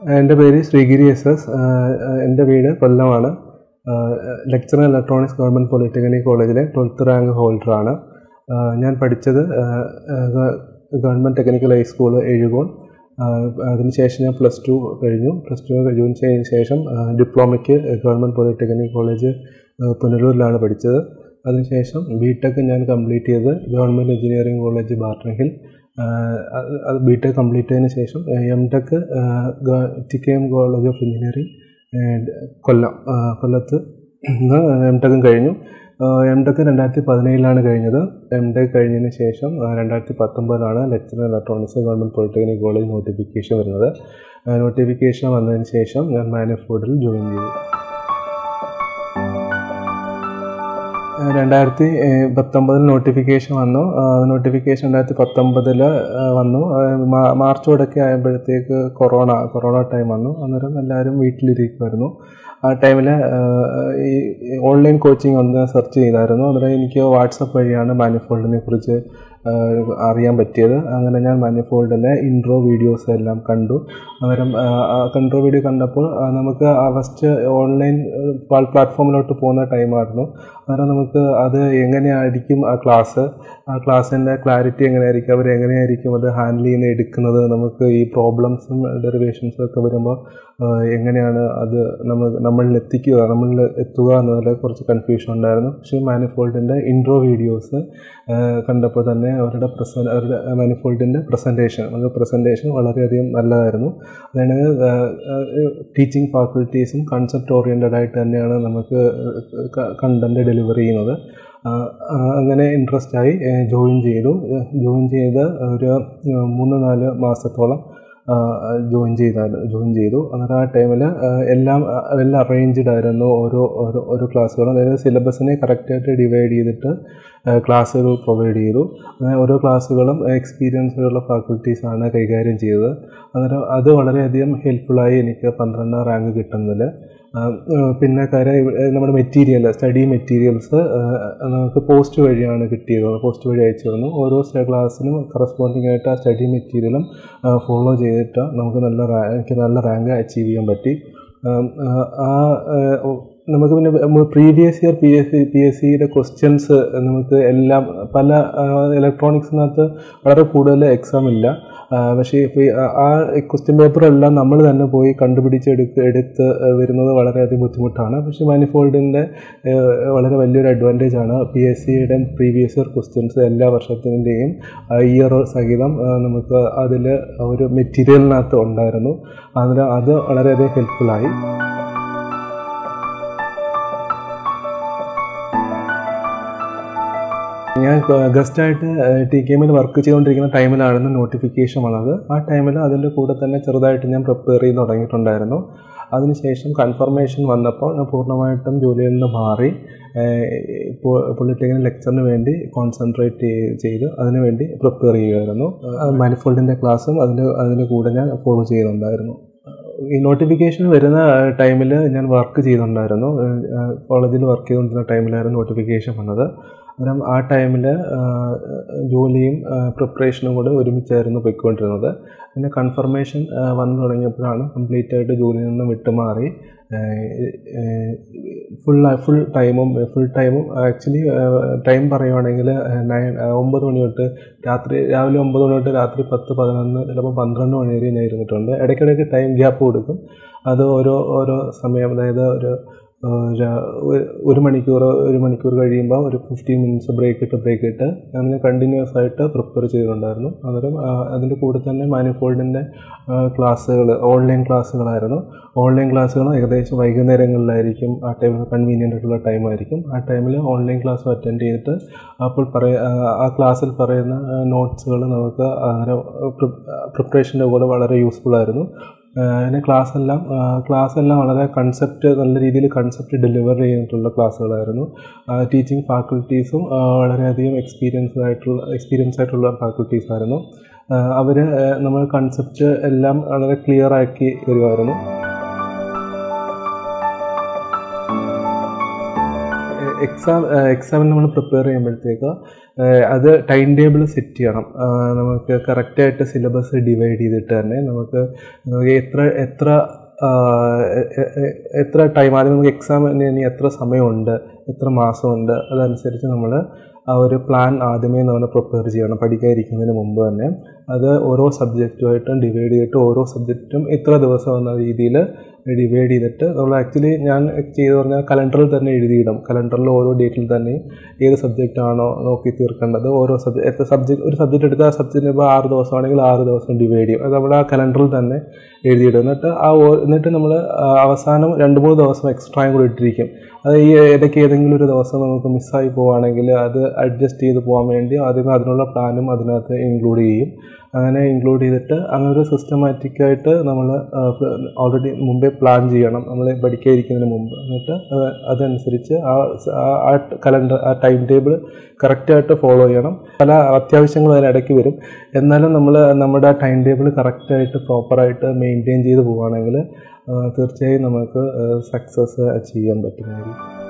എൻ്റെ പേര് ശ്രീഗിരി S yes എൻ്റെ വീട് കൊല്ലമാണ് lecture in electronics government polytechnic college twelfth rank ഹോൾഡറാണ് ഞാൻ പഠിച്ചത് ഗവൺമെൻറ് ടെക്നിക്കൽ ഹൈസ്കൂൾ എഴുകോൺ അതിനുശേഷം ഞാൻ പ്ലസ് ടു കഴിഞ്ഞു പ്ലസ് ടു ജോയിൻ ചെയ്തതിന് ശേഷം ഡിപ്ലോമയ്ക്ക് ഗവൺമെൻറ് പോളിടെക്നിക് കോളേജ് പുനലൂരിലാണ് പഠിച്ചത് അതിനുശേഷം ബി ടെക് ഞാൻ കംപ്ലീറ്റ് ചെയ്തത് government engineering college Barton Hill അത് ബി ടെക് കംപ്ലീറ്റ് ചെയ്തതിന് ശേഷം M Tech T K M college of engineering Kollam കൊല്ലത്ത് എം ടെക്കും കഴിഞ്ഞു എം ടെക് രണ്ടായിരത്തി പതിനേഴിലാണ് കഴിഞ്ഞത് എം ടെക് കഴിഞ്ഞതിന് ശേഷം രണ്ടായിരത്തി പത്തൊമ്പതിലാണ് lecture electronics government polytechnic college notification വരുന്നത് നോട്ടിഫിക്കേഷൻ വന്നതിന് ശേഷം ഞാൻ മാനുഫോർഡിൽ ജോയിൻ ചെയ്തു രണ്ടായിരത്തി പത്തൊമ്പതിൽ നോട്ടിഫിക്കേഷൻ വന്നു നോട്ടിഫിക്കേഷൻ രണ്ടായിരത്തി പത്തൊമ്പതിൽ വന്നു മാർച്ചോടൊക്കെ ആയപ്പോഴത്തേക്ക് കൊറോണ കൊറോണ ടൈം വന്നു അന്നേരം എല്ലാവരും വീട്ടിലിരിക്കുമായിരുന്നു ആ ടൈമിൽ ഈ ഓൺലൈൻ കോച്ചിങ് ഒന്ന് സെർച്ച് ചെയ്തായിരുന്നു അന്നേരം എനിക്ക് വാട്സപ്പ് വഴിയാണ് മാനിഫോൾഡിനെ കുറിച്ച് അറിയാൻ പറ്റിയത് അങ്ങനെ ഞാൻ മാനിഫോൾഡിലെ ഇൻട്രോ വീഡിയോസ് എല്ലാം കണ്ടു അന്നേരം കൺട്രോ വീഡിയോ കണ്ടപ്പോൾ നമുക്ക് ഫസ്റ്റ് ഓൺലൈൻ പ്ലാറ്റ്ഫോമിലോട്ട് പോകുന്ന ടൈമായിരുന്നു അന്നേരം നമുക്ക് അത് എങ്ങനെയായിരിക്കും ആ ക്ലാസ് ആ ക്ലാസ്സിൻ്റെ ക്ലാരിറ്റി എങ്ങനെയായിരിക്കും അവർ എങ്ങനെയായിരിക്കും അത് ഹാൻഡിൽ ചെയ്യുന്ന എടുക്കുന്നത് നമുക്ക് ഈ പ്രോബ്ലംസും ഡെറിവേഷൻസും ഒക്കെ വരുമ്പോൾ എങ്ങനെയാണ് അത് നമ്മൾ നമ്മളിൽ എത്തിക്കുക നമ്മളിൽ എത്തുക എന്നതിൽ കുറച്ച് കൺഫ്യൂഷൻ ഉണ്ടായിരുന്നു പക്ഷേ മാനിഫോൾഡിൻ്റെ ഇൻട്രോ വീഡിയോസ് കണ്ടപ്പോൾ തന്നെ അവരുടെ പ്രസ അവരുടെ മാനിഫോൾഡിൻ്റെ പ്രസൻറ്റേഷൻ അത് പ്രസൻറ്റേഷൻ വളരെയധികം നല്ലതായിരുന്നു അതാണ് ടീച്ചിങ് ഫാക്കൽറ്റീസും കൺസെപ്റ്റ് ഓറിയൻറ്റഡ് ആയിട്ട് തന്നെയാണ് നമുക്ക് കണ്ടൻറ്റ് ഡെലിവറി ചെയ്യുന്നത് അങ്ങനെ ഇൻട്രസ്റ്റ് ആയി ജോയിൻ ചെയ്തു ജോയിൻ ചെയ്ത് ഒരു മൂന്ന് നാല് മാസത്തോളം ജോയിൻ ചെയ്താൽ ജോയിൻ ചെയ്തു അന്നേരം ആ ടൈമിൽ എല്ലാം എല്ലാം അറേഞ്ച്ഡ് ആയിരുന്നു ഓരോ ഓരോ ഓരോ ക്ലാസ്സുകളും അതായത് സിലബസിനെ കറക്റ്റായിട്ട് ഡിവൈഡ് ചെയ്തിട്ട് ക്ലാസ്സുകൾ പ്രൊവൈഡ് ചെയ്തു അങ്ങനെ ഓരോ ക്ലാസ്സുകളും എക്സ്പീരിയൻസുള്ള ഫാക്കൽറ്റീസാണ് കൈകാര്യം ചെയ്തത് അന്നേരം അത് വളരെയധികം ഹെൽപ്ഫുള്ളായി എനിക്ക് പന്ത്രണ്ടാം റാങ്ക് കിട്ടുന്നതിൽ പിന്നെ കാര്യം നമ്മുടെ മെറ്റീരിയൽ സ്റ്റഡി മെറ്റീരിയൽസ് നമുക്ക് പോസ്റ്റ് വഴിയാണ് കിട്ടിയത് പോസ്റ്റ് വഴി അയച്ചു തന്നു ഓരോ ക്ലാസ്സിനും കറസ്പോണ്ടിങ് ആയിട്ട് ആ സ്റ്റഡി മെറ്റീരിയലും ഫോളോ ചെയ്തിട്ട് നമുക്ക് നല്ല എനിക്ക് നല്ല റാങ്ക് അച്ചീവ് ചെയ്യാൻ പറ്റി ആ നമുക്ക് പിന്നെ previous year P S C P S സിയുടെ ക്വസ്റ്റ്യൻസ് നമുക്ക് എല്ലാം പല ഇലക്ട്രോണിക്സിനകത്ത് വളരെ കൂടുതൽ എക്സാം ഇല്ല പക്ഷേ ഇപ്പോൾ ആ ക്വസ്റ്റ്യൻ പേപ്പറെല്ലാം നമ്മൾ തന്നെ പോയി കണ്ടുപിടിച്ചെടുക്ക് എടുത്ത് വരുന്നത് വളരെയധികം ബുദ്ധിമുട്ടാണ് പക്ഷേ മാനിഫോൾഡിൻ്റെ വളരെ വലിയൊരു അഡ്വാൻറ്റേജ് ആണ് പി എസ് സിയുടെ പ്രീവിയസ് ഇയർ ക്വസ്റ്റ്യൻസ് എല്ലാ വർഷത്തിൻ്റെയും ഇയർ സഹിതം നമുക്ക് അതിൽ ഒരു മെറ്റീരിയലിനകത്ത് ഉണ്ടായിരുന്നു അതിന് അത് വളരെയധികം ഹെൽപ്ഫുള്ളായി ഞാൻ ഗസ്റ്റായിട്ട് ടി കെ എമ്മിൽ വർക്ക് ചെയ്തുകൊണ്ടിരിക്കുന്ന ടൈമിലായിരുന്നു നോട്ടിഫിക്കേഷൻ വന്നത് ആ ടൈമിൽ അതിൻ്റെ കൂടെ തന്നെ ചെറുതായിട്ട് ഞാൻ പ്രിപ്പയർ ചെയ്ത് തുടങ്ങിയിട്ടുണ്ടായിരുന്നു അതിനുശേഷം കൺഫർമേഷൻ വന്നപ്പോൾ ഞാൻ പൂർണ്ണമായിട്ടും ജോലിയിൽ നിന്ന് മാറി പൊളിറ്റിക്കൽ ലെക്ചറിന് വേണ്ടി കോൺസെൻട്രേറ്റ് ചെയ്ത് അതിനു വേണ്ടി പ്രിപ്പയർ ചെയ്യുമായിരുന്നു മാനിഫോൾഡിൻ്റെ ക്ലാസ്സും അതിൻ്റെ അതിൻ്റെ കൂടെ ഞാൻ ഫോളോ ചെയ്യുന്നുണ്ടായിരുന്നു ഈ നോട്ടിഫിക്കേഷൻ വരുന്ന ടൈമിൽ ഞാൻ വർക്ക് ചെയ്തിട്ടുണ്ടായിരുന്നു കോളേജിൽ വർക്ക് ചെയ്തുകൊണ്ടിരുന്ന ടൈമിലായിരുന്നു നോട്ടിഫിക്കേഷൻ വന്നത് അന്നേരം ആ ടൈമിൽ ജോലിയും പ്രിപ്പറേഷനും കൂടെ ഒരുമിച്ചായിരുന്നു പോയിക്കൊണ്ടിരുന്നത് പിന്നെ കൺഫർമേഷൻ വന്നു തുടങ്ങിയപ്പോഴാണ് കംപ്ലീറ്റ് ആയിട്ട് ജോലിയിൽ നിന്ന് വിട്ടുമാറി ഫുൾ ഫുൾ ടൈമും ഫുൾ ടൈമും ആക്ച്വലി ടൈം പറയുവാണെങ്കിൽ നയൻ ഒമ്പത് മണി തൊട്ട് രാത്രി രാവിലെ ഒമ്പത് മണി തൊട്ട് രാത്രി പത്ത് പതിനൊന്ന് ചിലപ്പോൾ പന്ത്രണ്ട് മണി വരെ ഞാൻ ഇരുന്നിട്ടുണ്ട് ഇടയ്ക്കിടയ്ക്ക് ടൈം ഗ്യാപ്പ് കൊടുക്കും അത് ഓരോ ഓരോ സമയം അതായത് ഒരു ഒരു മണിക്കൂർ ഒരു മണിക്കൂർ കഴിയുമ്പോൾ ഒരു ഫിഫ്റ്റീൻ മിനിറ്റ്സ് ബ്രേക്ക് ഇട്ട് ബ്രേക്ക് ഇട്ട് അങ്ങനെ കണ്ടിന്യൂസ് ആയിട്ട് പ്രിപ്പയർ ചെയ്തിട്ടുണ്ടായിരുന്നു അന്നേരം അതിൻ്റെ കൂടെ തന്നെ മാനിഫോൾഡിൻ്റെ ക്ലാസ്സുകൾ ഓൺലൈൻ ക്ലാസ്സുകളായിരുന്നു ഓൺലൈൻ ക്ലാസ്സുകൾ ഏകദേശം വൈകുന്നേരങ്ങളിലായിരിക്കും ആ ടൈമിൽ കൺവീനിയൻ്റ് ആയിട്ടുള്ള ടൈമായിരിക്കും ആ ടൈമിൽ ഓൺലൈൻ ക്ലാസ് അറ്റൻഡ് ചെയ്തിട്ട് അപ്പോൾ പറയ ആ ക്ലാസ്സിൽ പറയുന്ന നോട്ട്സുകൾ നമുക്ക് അന്നേരം പ്രിപ്പറേഷൻ്റെ കൂടെ വളരെ യൂസ്ഫുൾ ആയിരുന്നു പിന്നെ ക്ലാസ് എല്ലാം ക്ലാസ് എല്ലാം വളരെ കൺസെപ്റ്റ് നല്ല രീതിയിൽ കൺസെപ്റ്റ് ഡെലിവർ ചെയ്തിട്ടുള്ള ക്ലാസ്സുകളായിരുന്നു ടീച്ചിങ് ഫാക്കൽറ്റീസും വളരെയധികം എക്സ്പീരിയൻസ് ആയിട്ടുള്ള എക്സ്പീരിയൻസ് ആയിട്ടുള്ള ഫാക്കൽറ്റീസ് ആയിരുന്നു അവർ നമ്മൾ കൺസെപ്റ്റ് എല്ലാം വളരെ ക്ലിയർ ആക്കി തരുമായിരുന്നു എക്സാം എക്സാമിന് നമ്മൾ പ്രിപ്പയർ ചെയ്യുമ്പോഴത്തേക്ക് അത് ടൈം ടേബിൾ സെറ്റ് ചെയ്യണം ആ, നമുക്ക് കറക്റ്റായിട്ട് സിലബസ് ഡിവൈഡ് ചെയ്തിട്ട് തന്നെ നമുക്ക് നമുക്ക് എത്ര എത്ര ആ, എ- എ- എ- എത്ര ടൈം ആദ്യം നമുക്ക് എക്സാമിന് ഇനി എത്ര സമയമുണ്ട് എത്ര മാസമുണ്ട് അതനുസരിച്ച് നമ്മൾ ആ ഒരു പ്ലാൻ ആദ്യമേ നമ്മൾ പ്രിപ്പയർ ചെയ്യണം പഠിക്കാതിരിക്കുന്നതിന് മുമ്പ് തന്നെ അത് ഓരോ സബ്ജക്റ്റുമായിട്ടും ഡിവൈഡ് ചെയ്തിട്ട് ഓരോ സബ്ജക്റ്റും ഇത്ര ദിവസം എന്ന രീതിയിൽ ഡിവൈഡ് ചെയ്തിട്ട് നമ്മൾ ആക്ച്വലി ഞാൻ ചെയ്ത് പറഞ്ഞാൽ കലണ്ടറിൽ തന്നെ എഴുതിയിടും കലണ്ടറിൽ ഓരോ ഡേറ്റിൽ തന്നെ ഏത് സബ്ജക്റ്റ് ആണോ നോക്കി തീർക്കേണ്ടത് ഓരോ സബ്ജക്ട് എത്ര സബ്ജക്ട് ഒരു സബ്ജക്റ്റ് എടുത്താൽ ആ സബ്ജക്റ്റിന് ഇപ്പോൾ ആറ് ദിവസമാണെങ്കിൽ ആറ് ദിവസം ഡിവൈഡ് ചെയ്യും അത് നമ്മൾ ആ കലണ്ടറിൽ തന്നെ എഴുതിയിടും എന്നിട്ട് ആ ഓ- എന്നിട്ട് നമ്മൾ അവസാനം രണ്ട് മൂന്ന് ദിവസം എക്സ്ട്രായും കൂടി ഇട്ടിരിക്കും അത് ഈ ഇടയ്ക്ക് ഏതെങ്കിലും ഒരു ദിവസം നമുക്ക് മിസ്സായി പോവുകയാണെങ്കിൽ അത് അഡ്ജസ്റ്റ് ചെയ്ത് പോകാൻ വേണ്ടി ആദ്യമേ അതിനുള്ള പ്ലാനും അതിനകത്ത് ഇൻക്ലൂഡ് ചെയ്യും അങ്ങനെ ഇൻക്ലൂഡ് ചെയ്തിട്ട് അങ്ങനെ ഒരു സിസ്റ്റമാറ്റിക് ആയിട്ട് നമ്മൾ ഓൾറെഡി മുമ്പേ പ്ലാൻ ചെയ്യണം നമ്മൾ പഠിക്കാതിരിക്കുന്നതിന് മുമ്പ് എന്നിട്ട് അത് അതനുസരിച്ച് ആ സ- ആ- ആ കലണ്ടർ ആ ടൈം ടേബിൾ കറക്റ്റായിട്ട് ഫോളോ ചെയ്യണം പല അത്യാവശ്യങ്ങൾ അതിനിടയ്ക്ക് വരും എന്നാലും നമ്മൾ നമ്മുടെ ടൈം ടേബിൾ കറക്റ്റായിട്ട് പ്രോപ്പറായിട്ട് മെയിൻറ്റെയിൻ ചെയ്ത് പോവുകയാണെങ്കിൽ തീർച്ചയായും നമുക്ക് സക്സസ് അച്ചീവ് ചെയ്യാൻ പറ്റുന്നതായിരിക്കും